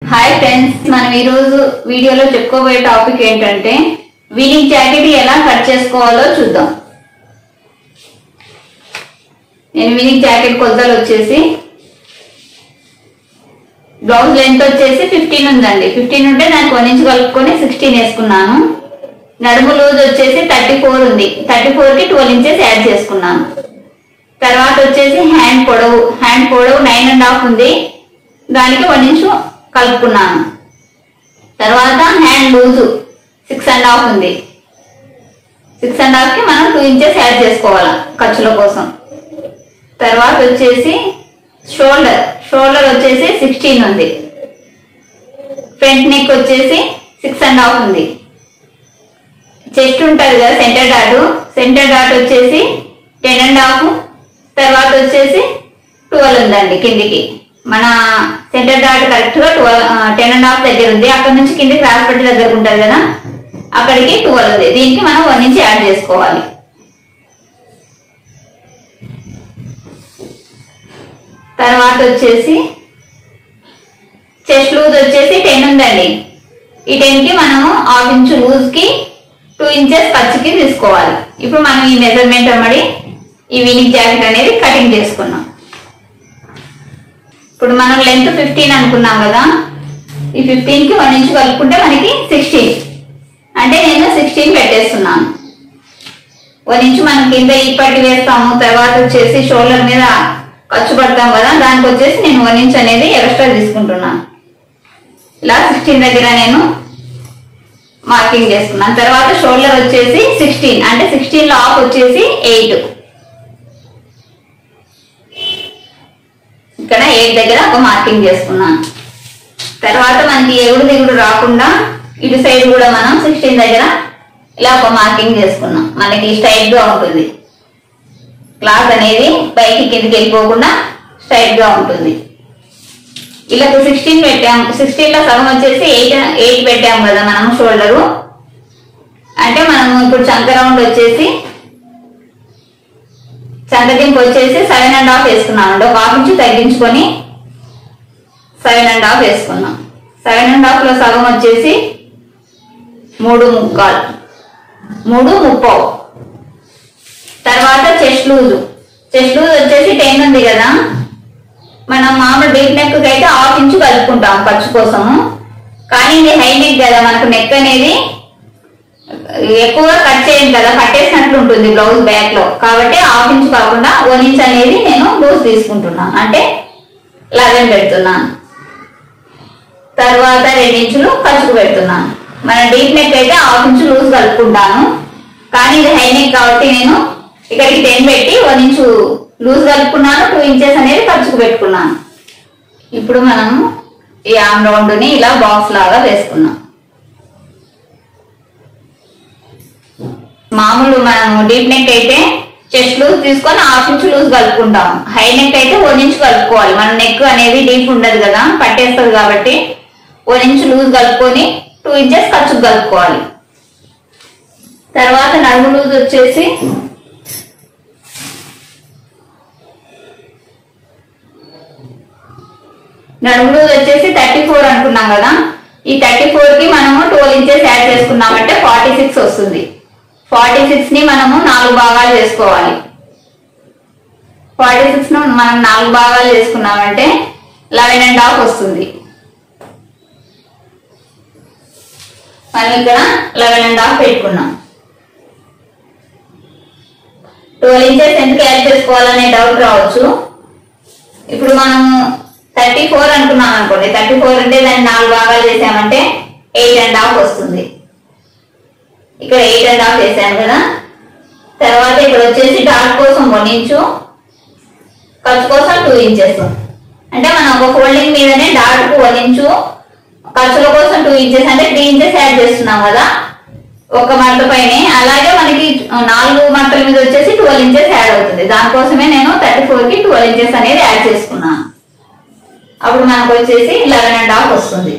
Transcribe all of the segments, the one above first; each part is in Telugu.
హాయ్ ఫ్రెండ్స్ మనం ఈరోజు వీడియోలో చెప్పుకోబోయే టాపిక్ ఏంటంటే వీలింగ్ జాకెట్ ఎలా కట్ చేసుకోవాలో చూద్దాం నేను వీలింగ్ జాకెట్ కొలతలు వచ్చేసి బ్లౌజ్ లెంత్ వచ్చేసి ఫిఫ్టీన్ ఉందండి ఫిఫ్టీన్ ఉంటే దానికి వన్ ఇంచ్ కలుపుకొని సిక్స్టీన్ వేసుకున్నాను నడుము లూజ్ వచ్చేసి థర్టీ ఫోర్ ఉంది థర్టీ ఫోర్ కి ట్వెల్వ్ ఇంచెస్ యాడ్ చేసుకున్నాను తర్వాత వచ్చేసి హ్యాండ్ పొడవు హ్యాండ్ పొడవు నైన్ అండ్ హాఫ్ ఉంది దానికి వన్ ఇంచ్ కలుపుకున్నాను తర్వాత hand loose six and half ఉంది సిక్స్ అండ్ హాఫ్ కి మనం టూ ఇంచెస్ యాడ్ చేసుకోవాలి ఖర్చుల కోసం తర్వాత వచ్చేసి షోల్డర్ షోల్డర్ వచ్చేసి సిక్స్టీన్ ఉంది ఫ్రంట్ నెక్ వచ్చేసి సిక్స్ అండ్ హాఫ్ ఉంది చెస్ట్ ఉంటుంది కదా సెంటర్ డాట్ సెంటర్ డాట్ వచ్చేసి టెన్ అండ్ హాఫ్ తర్వాత వచ్చేసి ట్వెల్వ్ ఉందండి కిందికి మన సెంటర్ డాట్ కరెక్ట్ గా ట్వెల్వ్ టెన్ అండ్ హాఫ్ దగ్గర ఉంది అక్కడ నుంచి కిందికి క్రాస్ పట్టి దగ్గర ఉంటుంది కదా అక్కడికి ట్వెల్వ్ ఉంది దీనికి మనం వన్ ఇంచ్ యాడ్ చేసుకోవాలి తర్వాత వచ్చేసి చెస్ట్ లూజ్ వచ్చేసి టెన్ ఉందండి ఈ టెన్ కి మనము హాఫ్ ఇంచ్ లూజ్ కి టూ ఇంచెస్ ఖర్చుకి తీసుకోవాలి ఇప్పుడు మనం ఈ మెజర్మెంట్ అమ్మడి ఈ వీలింగ్ జాకెట్ అనేది కటింగ్ చేసుకున్నాం ఇప్పుడు మనం లెంత్ ఫిఫ్టీన్ అనుకున్నాం కదా ఈ ఫిఫ్టీన్ కి వన్ ఇంచ్ కలుపుకుంటే మనకి సిక్స్టీన్ అంటే నేను సిక్స్టీన్ పెట్టేస్తున్నాను వన్ ఇంచ్ మనం కింద ఈ పట్టి వేస్తాము తర్వాత వచ్చేసి షోల్డర్ మీద ఖర్చు పడతాం కదా దానికి వచ్చేసి నేను వన్ ఇంచ్ అనేది ఎక్స్ట్రా తీసుకుంటున్నాను ఇలా సిక్స్టీన్ దగ్గర నేను మార్కింగ్ చేసుకున్నాను తర్వాత షోల్డర్ వచ్చేసి సిక్స్టీన్ అంటే సిక్స్టీన్ లో ఆఫ్ వచ్చేసి ఎయిట్ ఇక్కడ ఎయిట్ దగ్గర ఒక మార్కింగ్ చేసుకున్నాను తర్వాత మనకి ఎగుడు దిగుడు రాకుండా ఇటు సైడ్ కూడా మనం సిక్స్టీన్ దగ్గర ఇలా ఒక మార్కింగ్ చేసుకున్నాం మనకి స్ట్రైట్ గా ఉంటుంది క్లాత్ అనేది పైకి కిందికి వెళ్ళిపోకుండా స్ట్రైట్ గా ఉంటుంది ఇలా సిక్స్టీన్ పెట్టాం సిక్స్టీన్ లో సగం వచ్చేసి ఎయిట్ ఎయిట్ పెట్టాం కదా మనం షోల్డరు అంటే మనం ఇప్పుడు చంక రౌండ్ వచ్చేసి చంకదింపు వచ్చేసి సెవెన్ అండ్ హాఫ్ వేసుకున్నాం అంటే ఒక హాఫ్ ఇంచు తగ్గించుకొని సెవెన్ అండ్ హాఫ్ వేసుకున్నాం సెవెన్ అండ్ హాఫ్ లో సగం వచ్చేసి మూడు ముక్కాలు మూడు ముప్పావు తర్వాత చెస్ట్ లూజ్ చెస్ట్ లూజ్ వచ్చేసి టెన్ ఉంది కదా మనం మామూలు డీప్ నెక్ అయితే హాఫ్ ఇంచు కలుపుకుంటాం ఖర్చు కోసము కానీ ఇది హై నెక్ కదా మనకు నెక్ అనేది ఎక్కువగా కట్ చేయం కదా కట్టేసినట్లు ఉంటుంది బ్లౌజ్ బ్యాక్ లో కాబట్టి హాఫ్ ఇంచ్ కాకుండా వన్ ఇంచ్ అనేది నేను లూజ్ తీసుకుంటున్నాను అంటే లెవెన్ పెడుతున్నాను తర్వాత రెండు ఇంచులు ఖర్చుకు పెడుతున్నాను మన డీప్ నెక్ అయితే హాఫ్ ఇంచు లూజ్ కలుపుకుంటాను కానీ ఇది హై నెక్ కాబట్టి నేను ఇక్కడికి టెన్ పెట్టి వన్ ఇంచు లూజ్ కలుపుకున్నాను టూ ఇంచెస్ అనేది ఖర్చుకు పెట్టుకున్నాను ఇప్పుడు మనము ఈ ఆమ్ రౌండ్ ని ఇలా బాక్స్ లాగా వేసుకున్నాం మామూలు మనం డీప్ నెక్ అయితే చెస్ట్ లూజ్ తీసుకొని హాఫ్ ఇంచ్ లూజ్ కలుపుకుంటాం హై నెక్ అయితే వన్ ఇంచ్ కలుపుకోవాలి మన నెక్ అనేది డీప్ ఉండదు కదా పట్టేస్తుంది కాబట్టి వన్ ఇంచ్ లూజ్ కలుపుకొని టూ ఇంచెస్ ఖర్చుకు కలుపుకోవాలి తర్వాత నడుము లూజ్ వచ్చేసి నడుము లూజ్ వచ్చేసి థర్టీ ఫోర్ అనుకున్నాం కదా ఈ థర్టీ ఫోర్ కి మనము ట్వెల్వ్ ఇంచెస్ యాడ్ చేసుకున్నామంటే ఫార్టీ సిక్స్ వస్తుంది ఫార్టీ సిక్స్ ని మనము నాలుగు భాగాలు చేసుకోవాలి ఫార్టీ సిక్స్ ను మనం నాలుగు భాగాలు చేసుకున్నామంటే లెవెన్ అండ్ హాఫ్ వస్తుంది మనం ఇక్కడ లెవెన్ అండ్ హాఫ్ పెట్టుకున్నాం ట్వెల్వ్ ఇంచెస్ ఎందుకు యాడ్ చేసుకోవాలనే డౌట్ రావచ్చు ఇప్పుడు మనము థర్టీ ఫోర్ అనుకున్నాం అనుకోండి థర్టీ ఫోర్ అంటే దాన్ని నాలుగు భాగాలు చేసామంటే ఎయిట్ అండ్ హాఫ్ వస్తుంది ఇక్కడ ఎయిట్ అండ్ హాఫ్ వేసాను కదా తర్వాత ఇక్కడ వచ్చేసి డాట్ కోసం వన్ ఇంచు ఖర్చు కోసం టూ ఇంచెస్ అంటే మనం ఒక ఫోల్డింగ్ మీదనే డాట్ కు వన్ ఇంచు ఖర్చుల కోసం టూ ఇంచెస్ అంటే త్రీ ఇంచెస్ యాడ్ చేస్తున్నాం కదా ఒక మడత పైన అలాగే మనకి నాలుగు మడతల మీద వచ్చేసి ట్వెల్వ్ ఇంచెస్ యాడ్ అవుతుంది దానికోసమే నేను థర్టీ ఫోర్ కి ట్వెల్వ్ ఇంచెస్ అనేది యాడ్ చేసుకున్నాను అప్పుడు మనకు వచ్చేసి లెవెన్ అండ్ హాఫ్ వస్తుంది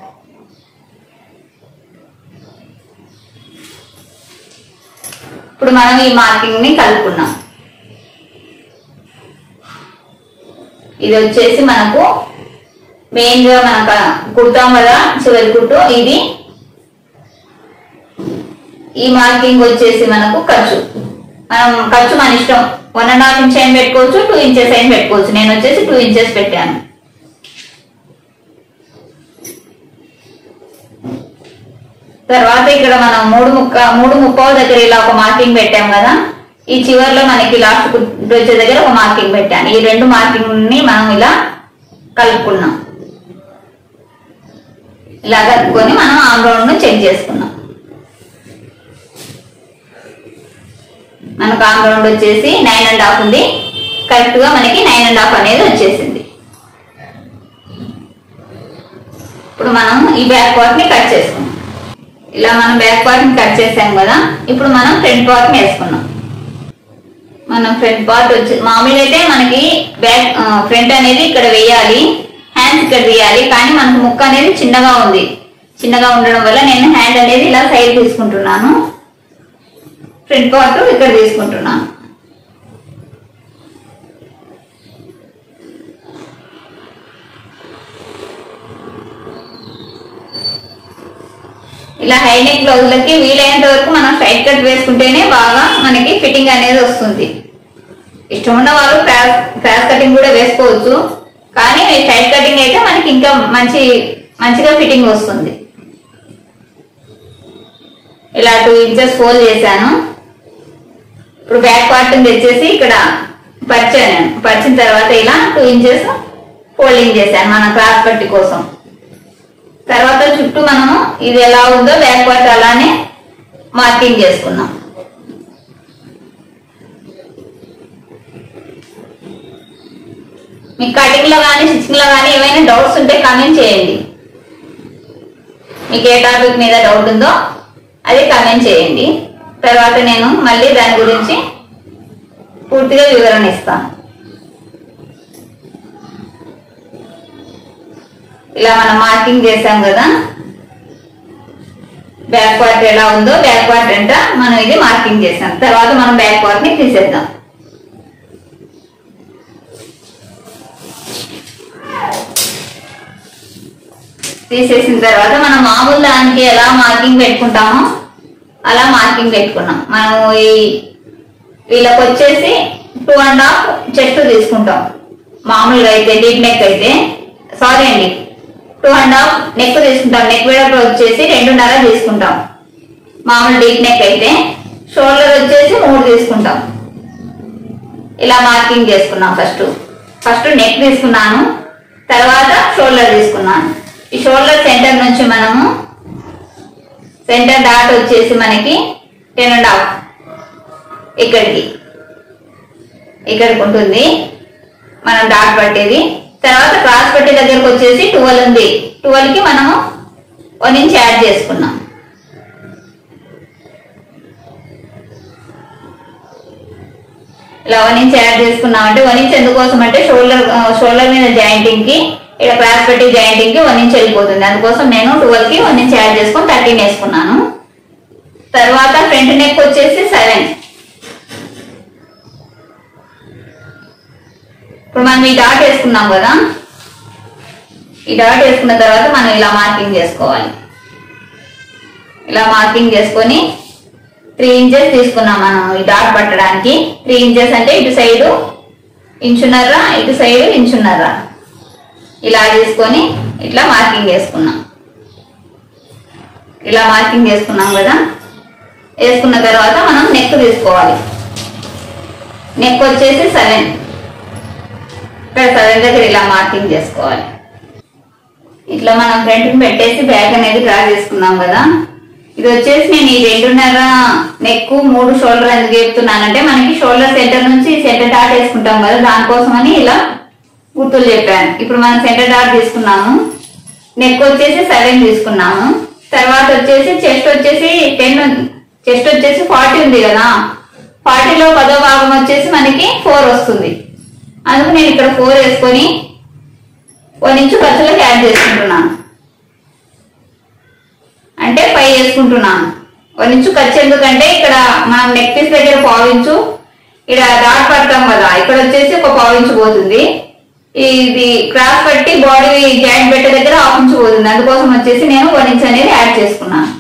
ఇప్పుడు మనం ఈ మార్కింగ్ ని కలుపుకున్నాం ఇది వచ్చేసి మనకు మెయిన్ గా మనం క- కుడతాం కదా చివరి కుట్టు ఇది ఈ మార్కింగ్ వచ్చేసి మనకు ఖర్చు మనం ఖర్చు మన ఇష్టం వన్ అండ్ హాఫ్ ఇంచ్ అయిన పెట్టుకోవచ్చు టూ ఇంచెస్ అయిన పెట్టుకోవచ్చు నేను వచ్చేసి టూ ఇంచెస్ పెట్టాను తర్వాత ఇక్కడ మనం మూడు ముక్క మూడు ముప్పావు దగ్గర ఇలా ఒక మార్కింగ్ పెట్టాం కదా ఈ చివర్లో మనకి లాస్ట్ కుట్టు వచ్చే దగ్గర ఒక మార్కింగ్ పెట్టాను ఈ రెండు మార్కింగ్ ని మనం ఇలా కలుపుకున్నాం ఇలా కలుపుకొని మనం ఆమ్ రౌండ్ ను చెక్ చేసుకున్నాం మనకు ఆమ్ రౌండ్ వచ్చేసి నైన్ అండ్ హాఫ్ ఉంది కరెక్ట్ గా మనకి నైన్ అండ్ హాఫ్ అనేది వచ్చేసింది ఇప్పుడు మనం ఈ బ్యాక్ పార్ట్ ని కట్ చేసుకున్నాం ఇలా మనం బ్యాక్ పార్ట్ ని కట్ చేసాం కదా ఇప్పుడు మనం ఫ్రంట్ పార్ట్ ని వేసుకున్నాం మనం ఫ్రంట్ పార్ట్ వచ్చి మామూలుగా అయితే మనకి బ్యాక్ ఫ్రంట్ అనేది ఇక్కడ వేయాలి హ్యాండ్స్ ఇక్కడ వేయాలి కానీ మనకు ముక్క అనేది చిన్నగా ఉంది చిన్నగా ఉండడం వల్ల నేను హ్యాండ్ అనేది ఇలా సైడ్ తీసుకుంటున్నాను ఫ్రంట్ పార్ట్ ఇక్కడ తీసుకుంటున్నాను ఇలా హై నెక్ బ్లౌజులకి వీలైనంత వరకు మనం స్ట్రైట్ కట్ వేసుకుంటేనే బాగా మనకి ఫిట్టింగ్ అనేది వస్తుంది ఇష్టం ఉన్న వాళ్ళు క్రాస్ క్రాస్ కటింగ్ కూడా వేసుకోవచ్చు కానీ స్ట్రైట్ కటింగ్ అయితే మనకి ఇంకా మంచి మంచిగా ఫిట్టింగ్ వస్తుంది ఇలా టూ ఇంచెస్ ఫోల్డ్ చేశాను ఇప్పుడు బ్యాక్ పార్ట్ తెచ్చేసి ఇక్కడ పరిచాను నేను పరిచిన తర్వాత ఇలా టూ ఇంచెస్ ఫోల్డింగ్ చేశాను మన క్రాస్ పట్టి కోసం తర్వాత చుట్టూ మనము ఇది ఎలా ఉందో బ్యాక్ పార్ట్ అలానే మార్కింగ్ చేసుకున్నాం మీకు కటింగ్ లో కానీ స్టిచ్చింగ్ లో కానీ ఏమైనా డౌట్స్ ఉంటే కామెంట్ చేయండి మీకు ఏ టాపిక్ మీద డౌట్ ఉందో అది కామెంట్ చేయండి తర్వాత నేను మళ్ళీ దాని గురించి పూర్తిగా వివరణ ఇస్తాను ఇలా మనం మార్కింగ్ చేసాం కదా బ్యాక్ పార్ట్ ఎలా ఉందో బ్యాక్ పార్ట్ అంట మనం ఇది మార్కింగ్ చేసాం తర్వాత మనం బ్యాక్ పార్ట్ ని తీసేద్దాం తీసేసిన తర్వాత మనం మామూలు దానికి ఎలా మార్కింగ్ పెట్టుకుంటామో అలా మార్కింగ్ పెట్టుకున్నాం మనం ఈ వీళ్ళకి వచ్చేసి టూ అండ్ హాఫ్ చెస్ట్ తీసుకుంటాం మామూలుగా అయితే డీప్ నెక్ అయితే సారీ అండి టూ అండ్ హాఫ్ నెక్ తీసుకుంటాం నెక్ వెడల్పు వచ్చేసి రెండున్నర తీసుకుంటాం మామూలు డీప్ నెక్ అయితే షోల్డర్ వచ్చేసి మూడు తీసుకుంటాం ఇలా మార్కింగ్ చేసుకున్నాం ఫస్ట్ ఫస్ట్ నెక్ తీసుకున్నాను తర్వాత షోల్డర్ తీసుకున్నాను ఈ షోల్డర్ సెంటర్ నుంచి మనము సెంటర్ డాట్ వచ్చేసి మనకి టెన్ అండ్ హాఫ్ ఇక్కడికి ఇక్కడికి ఉంటుంది మనం డాట్ పట్టేది తర్వాత క్రాస్ పట్టే దగ్గరకు వచ్చేసి ట్వెల్వ్ ఉంది ట్వెల్వ్ కి మనము వన్ ఇంచ్ యాడ్ చేసుకున్నాం ఇలా వన్ ఇంచ్ యాడ్ చేసుకున్నాం అంటే వన్ ఇంచ్ ఎందుకోసం అంటే షోల్డర్ షోల్డర్ మీద జాయింటింగ్ కి ఇక్కడ క్రాస్ పెట్టి జాయింటింగ్ కి వన్ ఇంచ్ వెళ్ళిపోతుంది అందుకోసం నేను ట్వెల్వ్ కి వన్ ఇంచ్ యాడ్ చేసుకొని థర్టీన్ వేసుకున్నాను తర్వాత ఫ్రంట్ నెక్ వచ్చేసి సెవెన్ ఇప్పుడు మనం ఈ డాట్ వేసుకున్నాం కదా ఈ డాట్ వేసుకున్న తర్వాత మనం ఇలా మార్కింగ్ చేసుకోవాలి ఇలా మార్కింగ్ చేసుకొని త్రీ ఇంచెస్ తీసుకున్నాం మనం ఈ డాట్ పట్టడానికి త్రీ ఇంచెస్ అంటే ఇటు సైడు ఇంచున్నర ఇటు సైడు ఇంచున్నర ఇలా తీసుకొని ఇట్లా మార్కింగ్ చేసుకున్నాం ఇలా మార్కింగ్ చేసుకున్నాం కదా వేసుకున్న తర్వాత మనం నెక్ తీసుకోవాలి నెక్ వచ్చేసి సెవెన్ ఇక్కడ సెవెన్ దగ్గర ఇలా మార్కింగ్ చేసుకోవాలి ఇట్లా మనం ఫ్రంట్ పెట్టేసి బ్యాక్ అనేది డ్రా చేసుకున్నాం కదా ఇది వచ్చేసి నేను ఈ రెండున్నర నెక్ మూడు షోల్డర్ ఎందుకు చెప్తున్నానంటే మనకి షోల్డర్ సెంటర్ నుంచి సెంటర్ డాట్ వేసుకుంటాం కదా దానికోసమని ఇలా గుర్తులు చెప్పాను ఇప్పుడు మనం సెంటర్ డాట్ తీసుకున్నాము నెక్ వచ్చేసి సెవెన్ తీసుకున్నాము తర్వాత వచ్చేసి చెస్ట్ వచ్చేసి టెన్ చెస్ట్ వచ్చేసి ఫార్టీ ఉంది కదా ఫార్టీలో పదో భాగం వచ్చేసి మనకి ఫోర్ వస్తుంది అందుకు నేను ఇక్కడ ఫోర్ వేసుకొని వన్ ఇంచు ఖర్చులకు యాడ్ చేసుకుంటున్నాను అంటే ఫైవ్ వేసుకుంటున్నాను వన్ ఇంచు ఖర్చు ఎందుకంటే ఇక్కడ మనం నెక్ పీస్ దగ్గర పావించు ఇక్కడ డాట్ పడతాం కదా ఇక్కడ వచ్చేసి ఒక పావించు పోతుంది ఇది క్రాస్ పట్టి బాడీ జాయింట్ పెట్టే దగ్గర హాఫ్ ఇంచ్ పోతుంది అందుకోసం వచ్చేసి నేను వన్ ఇంచ్ అనేది యాడ్ చేసుకున్నాను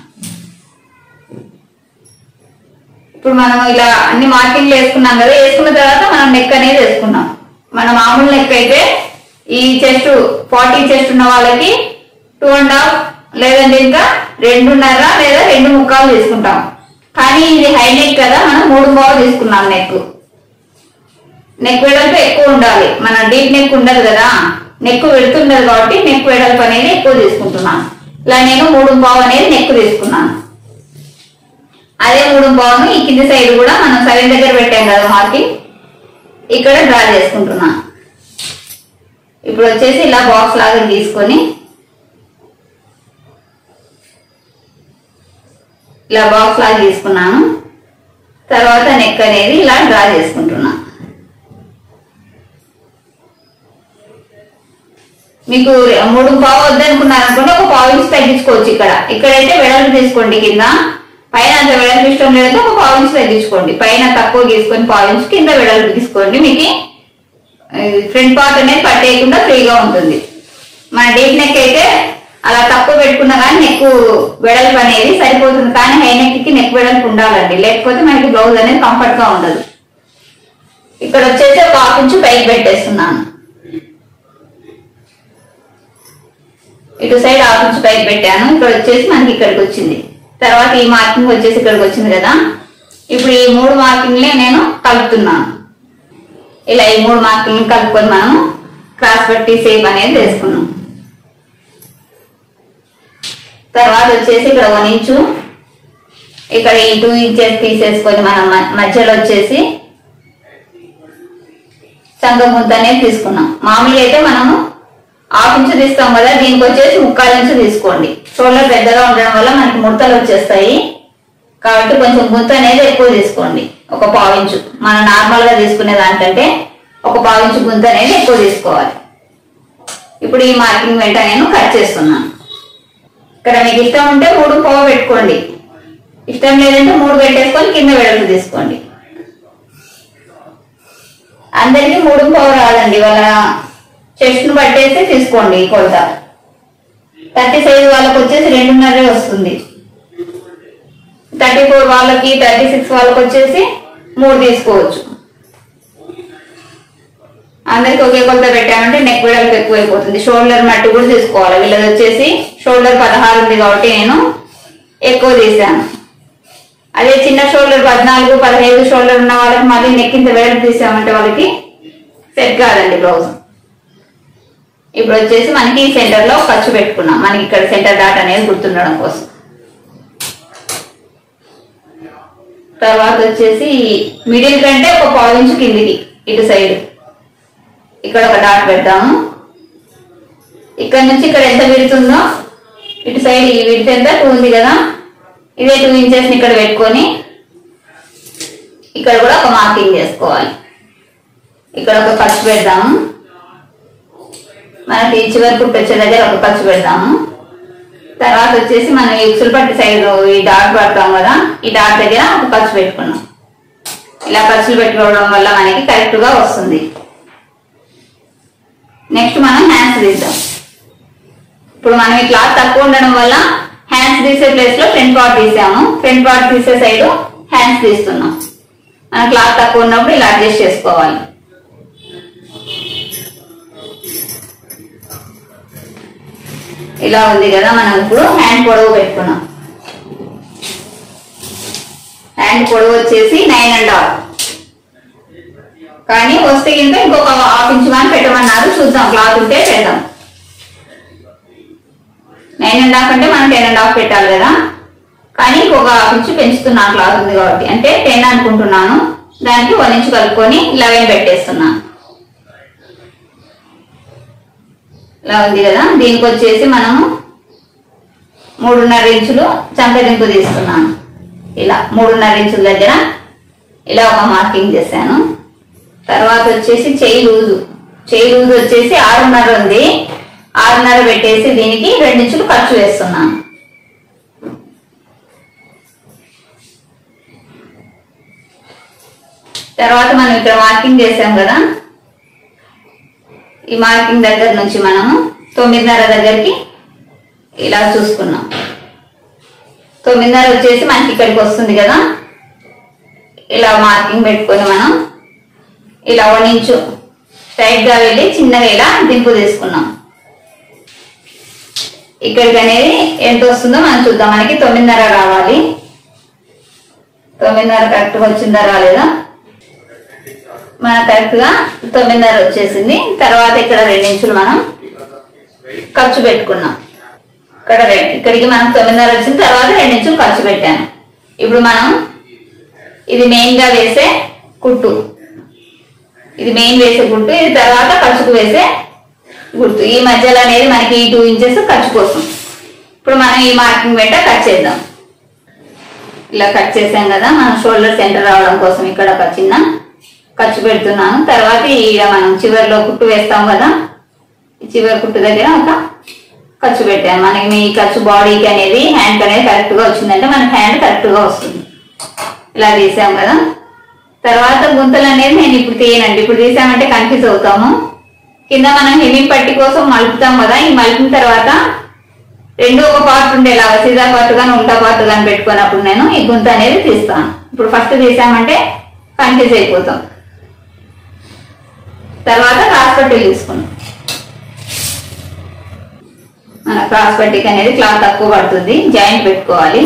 ఇప్పుడు మనం ఇలా అన్ని మార్కింగ్లు వేసుకున్నాం కదా వేసుకున్న తర్వాత మనం నెక్ అనేది వేసుకున్నాం మన మామూలు నెక్ అయితే ఈ చెస్ట్ ఫార్టీ చెస్ట్ ఉన్న వాళ్ళకి టూ అండ్ హాఫ్ లేదంటే ఇంకా రెండున్నర లేదా రెండు ముక్కాలు తీసుకుంటాం కానీ ఇది హై నెక్ కదా మనం మూడు బాగా తీసుకున్నాం నెక్ నెక్ వెడల్పు ఎక్కువ ఉండాలి మన డీప్ నెక్ ఉండదు కదా నెక్ వెడుతుండదు కాబట్టి నెక్ వెడల్పు అనేది ఎక్కువ తీసుకుంటున్నాను ఇలా నేను మూడు బావు అనేది నెక్ తీసుకున్నాను అదే మూడు బావును ఈ కింది సైడ్ కూడా మనం సైడ్ దగ్గర పెట్టాం కదా మార్కింగ్ ఇక్కడ డ్రా చేసుకుంటున్నా ఇప్పుడు వచ్చేసి ఇలా బాక్స్ లాగా తీసుకొని ఇలా బాక్స్ లాగా తీసుకున్నాను తర్వాత నెక్ అనేది ఇలా డ్రా చేసుకుంటున్నా మీకు మూడు పావు వద్దనుకున్నారు అనుకోండి ఒక పావు ఇంచు తగ్గించుకోవచ్చు ఇక్కడ ఇక్కడైతే వెడల్పు తీసుకోండి కింద పైన అంత వెడల్పు ఇష్టం లేదంటే ఒక పావు ఇంచు తగ్గించుకోండి పైన తక్కువ తీసుకొని పావు ఇంచు కింద వెడల్పు తీసుకోండి మీకు ఫ్రంట్ పార్ట్ అనేది పట్టేయకుండా ఫ్రీగా ఉంటుంది మన డీప్ నెక్ అయితే అలా తక్కువ పెట్టుకున్నా కానీ నెక్ వెడల్పు అనేది సరిపోతుంది కానీ హై నెక్ కి నెక్ వెడల్పు ఉండాలండి లేకపోతే మనకి బ్లౌజ్ అనేది కంఫర్ట్ గా ఉండదు ఇక్కడ వచ్చేసి ఒక హాఫ్ ఇంచు పైకి పెట్టేస్తున్నాను ఇటు సైడ్ హాఫ్ ఇంచ్ పైకి పెట్టాను ఇక్కడ వచ్చేసి మనకి ఇక్కడికి వచ్చింది తర్వాత ఈ మార్కింగ్ వచ్చేసి ఇక్కడికి వచ్చింది కదా ఇప్పుడు ఈ మూడు మార్కింగ్లే నేను కలుపుతున్నాను ఇలా ఈ మూడు మార్కింగ్ కలుపుకొని మనం క్రాస్ పట్టి సేప్ అనేది వేసుకున్నాం తర్వాత వచ్చేసి ఇక్కడ వన్ ఇంచు ఇక్కడ ఈ టూ ఇంచెస్ తీసేసుకొని మనం మ- మధ్యలో వచ్చేసి సంఘం ముద్ద అనేది తీసుకున్నాం మామూలుగా అయితే మనము హాఫ్ ఇంచు తీస్తాం కదా దీనికి వచ్చేసి ముక్కాలు ఇంచు తీసుకోండి షోల్డర్ పెద్దగా ఉండడం వల్ల మనకి ముడతలు వచ్చేస్తాయి కాబట్టి కొంచెం గుంత అనేది ఎక్కువ తీసుకోండి ఒక పావు ఇంచు మనం నార్మల్ గా తీసుకునే దానికంటే ఒక పావు ఇంచు గుంత అనేది ఎక్కువ తీసుకోవాలి ఇప్పుడు ఈ మార్కింగ్ వెంట నేను కట్ చేస్తున్నాను ఇక్కడ మీకు ఇష్టం ఉంటే మూడు పావు పెట్టుకోండి ఇష్టం లేదంటే మూడు పెట్టేసుకొని కింద వెడల్పు తీసుకోండి అందరికి మూడు పావు రాదండి వాళ్ళ చెస్ట్ ను పట్టేసి తీసుకోండి ఈ కొలత థర్టీ సైజ్ వాళ్ళకి వచ్చేసి రెండున్నరే వస్తుంది థర్టీ ఫోర్ వాళ్ళకి థర్టీ సిక్స్ వాళ్ళకి వచ్చేసి మూడు తీసుకోవచ్చు అందరికి ఒకే కొలత పెట్టామంటే నెక్ వెడల్పు ఎక్కువైపోతుంది షోల్డర్ మట్టి కూడా తీసుకోవాలి వీళ్ళది వచ్చేసి షోల్డర్ పదహారు ఉంది కాబట్టి నేను ఎక్కువ తీసాను అదే చిన్న షోల్డర్ పద్నాలుగు పదహైదు షోల్డర్ ఉన్న వాళ్ళకి మళ్ళీ నెక్ ఇంత వెడల్పు తీసామంటే వాళ్ళకి సెట్ కాదండి బ్లౌజ్ ఇప్పుడు వచ్చేసి మనకి సెంటర్ లో ఖర్చు పెట్టుకున్నాం మనకి ఇక్కడ సెంటర్ డాట్ అనేది గుర్తుండడం కోసం తర్వాత వచ్చేసి మిడిల్ కంటే ఒక పావు ఇంచు కిందికి ఇటు సైడ్ ఇక్కడ ఒక డాట్ పెడతాము ఇక్కడ నుంచి ఇక్కడ ఎంత విడుతుందో ఇటు సైడ్ ఈ విడత ఎంత టూ ఉంది కదా ఇదే టూ ఇంచెస్ ఇక్కడ పెట్టుకొని ఇక్కడ కూడా ఒక మార్కింగ్ చేసుకోవాలి ఇక్కడ ఒక ఖర్చు పెడదాము మనకి ఈ చివరి కుట్టు వచ్చే దగ్గర ఒక ఖర్చు పెడతాము తర్వాత వచ్చేసి మనం ఈ ఉక్సులు పట్టి సైడ్ ఈ డాట్ పడతాం కదా ఈ డాట్ దగ్గర ఒక ఖర్చు పెట్టుకున్నాం ఇలా ఖర్చులు పెట్టుకోవడం వల్ల మనకి కరెక్ట్ గా వస్తుంది నెక్స్ట్ మనం హ్యాండ్స్ తీద్దాం ఇప్పుడు మనం ఈ క్లాత్ తక్కువ ఉండడం వల్ల హ్యాండ్స్ తీసే ప్లేస్ లో ఫ్రంట్ పార్ట్ తీసాము ఫ్రంట్ పార్ట్ తీసే సైడ్ హ్యాండ్స్ తీస్తున్నాం మన క్లాత్ తక్కువ ఉన్నప్పుడు ఇలా అడ్జస్ట్ చేసుకోవాలి ఇలా ఉంది కదా మనం ఇప్పుడు హ్యాండ్ పొడవు పెట్టుకున్నాం హ్యాండ్ పొడవు వచ్చేసి నైన్ అండ్ హాఫ్ కానీ వస్తే కింద ఇంకొక హాఫ్ ఇంచ్ కానీ పెట్టమన్నారు చూద్దాం క్లాత్ ఉంటే పెడదాం నైన్ అండ్ హాఫ్ అంటే మనం టెన్ అండ్ హాఫ్ పెట్టాలి కదా కానీ ఇంకొక హాఫ్ ఇంచ్ పెంచుతున్నా క్లాత్ ఉంది కాబట్టి అంటే టెన్ అనుకుంటున్నాను దానికి వన్ ఇంచ్ కలుపుకొని లెవెన్ పెట్టేస్తున్నాను ఇలా ఉంది కదా దీనికి వచ్చేసి మనము మూడున్నర ఇంచులు చంకదింపు తీసుకున్నాను ఇలా మూడున్నర ఇంచుల దగ్గర ఇలా ఒక మార్కింగ్ చేశాను తర్వాత వచ్చేసి చెయ్యి లూజు చెయ్యి లూజు వచ్చేసి ఆరున్నర ఉంది ఆరున్నర పెట్టేసి దీనికి రెండు ఇంచులు ఖర్చు వేస్తున్నాను తర్వాత మనం ఇక్కడ మార్కింగ్ చేసాం కదా ఈ మార్కింగ్ దగ్గర నుంచి మనము తొమ్మిదిన్నర దగ్గరికి ఇలా చూసుకున్నాం తొమ్మిదిన్నర వచ్చేసి మనకి ఇక్కడికి వస్తుంది కదా ఇలా మార్కింగ్ పెట్టుకొని మనం ఇలా వన్ ఇంచు స్ట్రైట్ గా వెళ్ళి చిన్నగా ఇలా దింపు తీసుకున్నాం ఇక్కడికి అనేది ఎంత వస్తుందో మనం చూద్దాం మనకి తొమ్మిదిన్నర రావాలి తొమ్మిదిన్నర కరెక్ట్ గా వచ్చిందా రాలేదా మన కరెక్ట్ గా తొమ్మిదిన్నర వచ్చేసింది తర్వాత ఇక్కడ రెండించులు మనం ఖర్చు పెట్టుకున్నాం ఇక్కడ రె- ఇక్కడికి మనం తొమ్మిదిన్నర వచ్చిన తర్వాత రెండించులు ఖర్చు పెట్టాను ఇప్పుడు మనం ఇది మెయిన్ గా వేసే కుట్టు ఇది మెయిన్ వేసే కుట్టు ఇది తర్వాత ఖర్చుకు వేసే గుర్తు ఈ మధ్యలో అనేది మనకి ఈ టూ ఇంచెస్ ఖర్చు కోసం ఇప్పుడు మనం ఈ మార్కింగ్ వెంట కట్ చేద్దాం ఇలా కట్ చేసాం కదా మన షోల్డర్ సెంటర్ రావడం కోసం ఇక్కడ ఒక చిన్న ఖర్చు పెడుతున్నాను తర్వాత ఈడ మనం చివరిలో కుట్టు వేస్తాం కదా ఈ చివరి కుట్టు దగ్గర ఒక ఖర్చు పెట్టాను మనకి మీ ఖర్చు బాడీకి అనేది హ్యాండ్ అనేది కరెక్ట్ గా వచ్చిందంటే మనకి హ్యాండ్ కరెక్ట్ గా వస్తుంది ఇలా తీసాం కదా తర్వాత గుంతలు అనేది నేను ఇప్పుడు తీయనండి ఇప్పుడు తీసామంటే కన్ఫ్యూజ్ అవుతాము కింద మనం హెమింగ్ పట్టి కోసం మలుపుతాం కదా ఈ మలిపిన తర్వాత రెండు ఒక పార్ట్ ఉండేలాగా సీదా పార్ట్ గాని ఉల్టా పార్ట్ గాని పెట్టుకున్నప్పుడు నేను ఈ గుంత అనేది తీస్తాను ఇప్పుడు ఫస్ట్ తీసామంటే కన్ఫ్యూజ్ అయిపోతాం తర్వాత క్రాస్ పట్టీలు తీసుకున్నాం మన క్రాస్ పట్టీకి అనేది క్లాత్ తక్కువ పడుతుంది జాయింట్ పెట్టుకోవాలి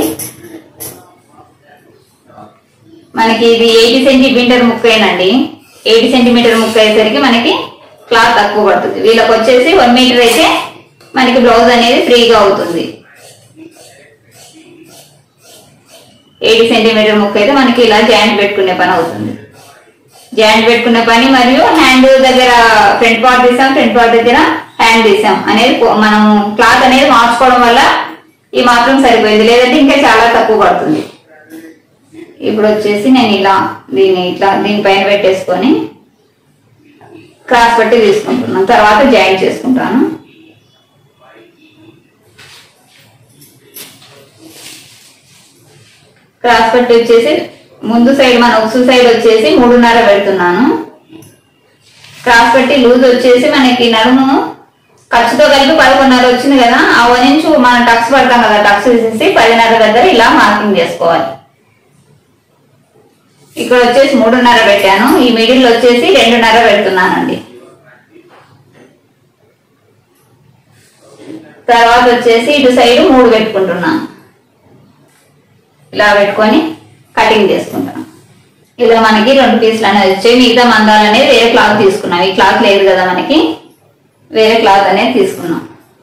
మనకి ఇది ఎయిటీ సెంటీమీటర్ ముక్కేనండి ఎయిటీ సెంటీమీటర్ ముక్క అయ్యేసరికి మనకి క్లాత్ తక్కువ పడుతుంది వీళ్ళకి వచ్చేసి వన్ మీటర్ అయితే మనకి బ్లౌజ్ అనేది ఫ్రీగా అవుతుంది ఎయిటీ సెంటీమీటర్ ముక్క అయితే మనకి ఇలా జాయింట్ పెట్టుకునే పని అవుతుంది జాయింట్ పెట్టుకునే పని మరియు హ్యాండ్ దగ్గర ఫ్రంట్ పార్ట్ తీసాం ఫ్రంట్ పార్ట్ దగ్గర హ్యాండ్ తీసాం అనేది పో- మనం క్లాత్ అనేది మార్చుకోవడం వల్ల ఈ మాత్రం సరిపోయింది లేదంటే ఇంకా చాలా తక్కువ పడుతుంది ఇప్పుడు వచ్చేసి నేను ఇలా దీన్ని ఇట్లా దీనిపైన పెట్టేసుకొని క్రాస్ పట్టి తీసుకుంటున్నాను తర్వాత జాయిన్ చేసుకుంటాను క్రాస్ పట్టి వచ్చేసి ముందు సైడ్ మన ఉక్సు సైడ్ వచ్చేసి మూడున్నర పెడుతున్నాను క్రాస్ పట్టి లూజ్ వచ్చేసి మనకి నడుము ఖర్చుతో కలిపి పదకొండున్నర వచ్చింది కదా ఆ వన్ ఇంచు మనం టక్స్ పడతాం కదా టక్స్ తీసేసి పదిన్నర దగ్గర ఇలా మార్కింగ్ చేసుకోవాలి ఇక్కడ వచ్చేసి మూడున్నర పెట్టాను ఈ మిడిల్ వచ్చేసి రెండున్నర పెడుతున్నానండి తర్వాత వచ్చేసి ఇటు సైడ్ మూడు పెట్టుకుంటున్నాను ఇలా పెట్టుకొని కటింగ్ చేసుకుంటాను ఇలా మనకి రెండు పీసులు అనేది వచ్చాయి మిగతా మందాలు అనేది వేరే క్లాత్ తీసుకున్నాం ఈ క్లాత్ లేదు కదా మనకి వేరే క్లాత్ అనేది తీసుకున్నాం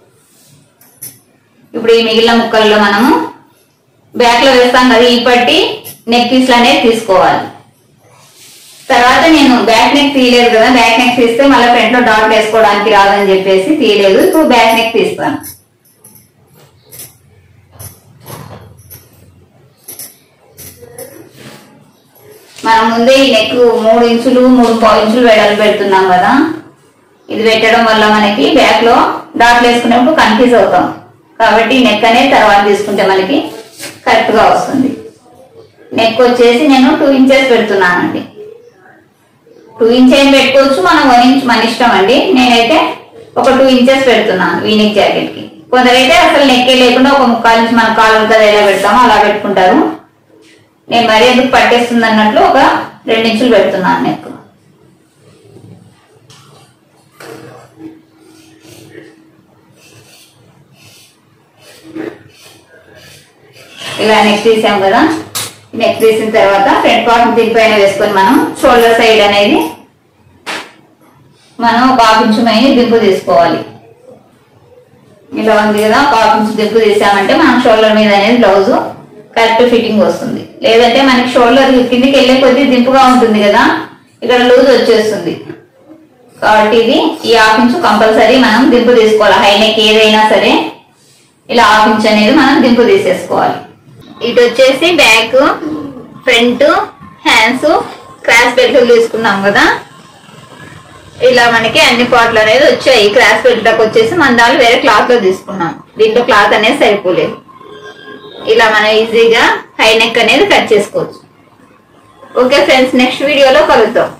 ఇప్పుడు ఈ మిగిలిన ముక్కల్లో మనము బ్యాక్ లో వేస్తాం కదా ఈ పట్టి నెక్ పీస్లు అనేది తీసుకోవాలి తర్వాత నేను బ్యాక్ నెక్ తీయలేదు కదా బ్యాక్ నెక్ తీస్తే మళ్ళీ ఫ్రంట్ లో డాట్ వేసుకోవడానికి రాదని చెప్పేసి తీయలేదు ఇప్పుడు బ్యాక్ నెక్ తీస్తాను మనం ముందే ఈ నెక్ మూడు ఇంచులు మూడు పావు ఇంచులు వెడల్పు పెడుతున్నాం కదా ఇది పెట్టడం వల్ల మనకి బ్యాక్ లో డాట్లు వేసుకున్నప్పుడు కన్ఫ్యూజ్ అవుతాం కాబట్టి ఈ నెక్ అనేది తర్వాత తీసుకుంటే మనకి కరెక్ట్ గా వస్తుంది నెక్ వచ్చేసి నేను టూ ఇంచెస్ పెడుతున్నానండి టూ ఇంచ్ ఏం పెట్టుకోవచ్చు మనం వన్ ఇంచ్ మన ఇష్టం అండి నేనైతే ఒక టూ ఇంచెస్ పెడుతున్నాను వీనిక్ జాకెట్ కి కొందరైతే అసలు నెక్కే లేకుండా ఒక ముక్కాలు ఇంచ్ మన కాలు కదా ఎలా పెడతామో అలా పెట్టుకుంటారు నేను మరీ ఎందుకు పట్టేస్తుంది అన్నట్లు ఒక రెండు ఇంచులు పెడుతున్నాను నెక్ ఇలా నెక్ తీసాం కదా నెక్ తీసిన తర్వాత ఫ్రంట్ పార్ట్ దీనిపైన వేసుకొని మనం షోల్డర్ సైడ్ అనేది మనం ఒక హాఫ్ ఇంచు పైన దింపు తీసుకోవాలి ఇలా ఉంది కదా ఒక హాఫ్ ఇంచు దింపు తీసామంటే మనం షోల్డర్ మీద అనేది బ్లౌజ్ కరెక్ట్ ఫిట్టింగ్ వస్తుంది లేదంటే మనకి షోల్డర్ కిందికి వెళ్ళే కొద్దీ దింపుగా ఉంటుంది కదా ఇక్కడ లూజ్ వచ్చేస్తుంది కాబట్టి ఇది ఈ హాఫ్ ఇంచు కంపల్సరీ మనం దింపు తీసుకోవాలి హై నెక్ ఏదైనా సరే ఇలా హాఫ్ ఇంచ్ అనేది మనం దింపు తీసేసుకోవాలి ఇటు వచ్చేసి బ్యాక్ ఫ్రంట్ హ్యాండ్స్ క్రాస్ బెల్ట్లు తీసుకున్నాం కదా ఇలా మనకి అన్ని పాటలు అనేది వచ్చాయి క్రాస్ బెల్ట్లకు వచ్చేసి మన దాంట్లో వేరే క్లాత్ లో తీసుకున్నాం దీంట్లో క్లాత్ అనేది సరిపోలేదు ఇలా మనం ఈజీగా హై నెక్ అనేది కట్ చేసుకోవచ్చు ఓకే ఫ్రెండ్స్ నెక్స్ట్ వీడియోలో కలుద్దాం